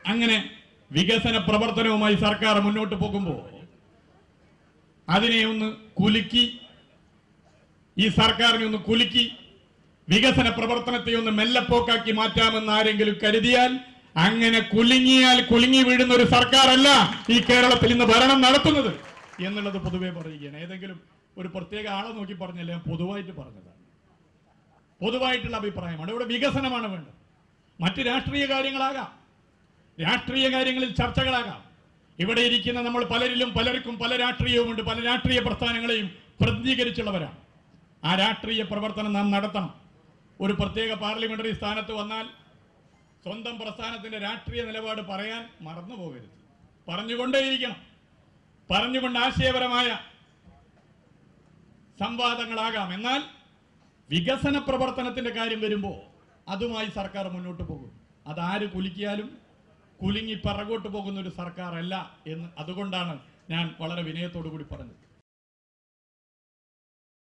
അങ്ങനെ വികസന പ്രവർത്തനവുമായി സർക്കാർ മുന്നോട്ട് പോകുമ്പോൾ അതിനെ ഒന്ന് കുലുക്കി ഈ സർക്കാരിനെ ഒന്ന് കുലുക്കി വികസന പ്രവർത്തനത്തെ ഒന്ന് മെല്ലപ്പോക്കാക്കി മാറ്റാമെന്ന് ആരെങ്കിലും കരുതിയാൽ അങ്ങനെ കുലുങ്ങിയാൽ കുലുങ്ങി വീഴുന്ന ഒരു സർക്കാരല്ല ഈ കേരളത്തിൽ ഇന്ന് ഭരണം നടത്തുന്നത് എന്നുള്ളത് പൊതുവെ പറയുകയാണ് ഏതെങ്കിലും ഒരു പ്രത്യേക ആളെ നോക്കി പറഞ്ഞല്ല ഞാൻ പൊതുവായിട്ട് പറഞ്ഞതാണ് പൊതുവായിട്ടുള്ള അഭിപ്രായമാണ് ഇവിടെ വികസനമാണ് വേണ്ടത് മറ്റ് രാഷ്ട്രീയ കാര്യങ്ങളാകാം രാഷ്ട്രീയ കാര്യങ്ങളിൽ ചർച്ചകളാകാം ഇവിടെ ഇരിക്കുന്ന നമ്മൾ പലരിലും പലർക്കും പല രാഷ്ട്രീയവുമുണ്ട് പല രാഷ്ട്രീയ പ്രസ്ഥാനങ്ങളെയും പ്രതിനിധീകരിച്ചുള്ളവരാണ് ആ രാഷ്ട്രീയ പ്രവർത്തനം നാം നടത്തണം ഒരു പ്രത്യേക പാർലമെന്ററി സ്ഥാനത്ത് വന്നാൽ സ്വന്തം പ്രസ്ഥാനത്തിന്റെ രാഷ്ട്രീയ നിലപാട് പറയാൻ മറന്നു പോകരുത് പറഞ്ഞുകൊണ്ടേയിരിക്കണം പറഞ്ഞുകൊണ്ട് ആശയപരമായ സംവാദങ്ങളാകാം എന്നാൽ വികസന പ്രവർത്തനത്തിന്റെ കാര്യം വരുമ്പോൾ അതുമായി സർക്കാർ മുന്നോട്ട് പോകും അതാര് കുലുക്കിയാലും കുലുങ്ങി പിറകോട്ട് പോകുന്ന ഒരു സർക്കാർ അല്ല എന്ന് അതുകൊണ്ടാണ് ഞാൻ വളരെ വിനയത്തോടു കൂടി പറഞ്ഞത്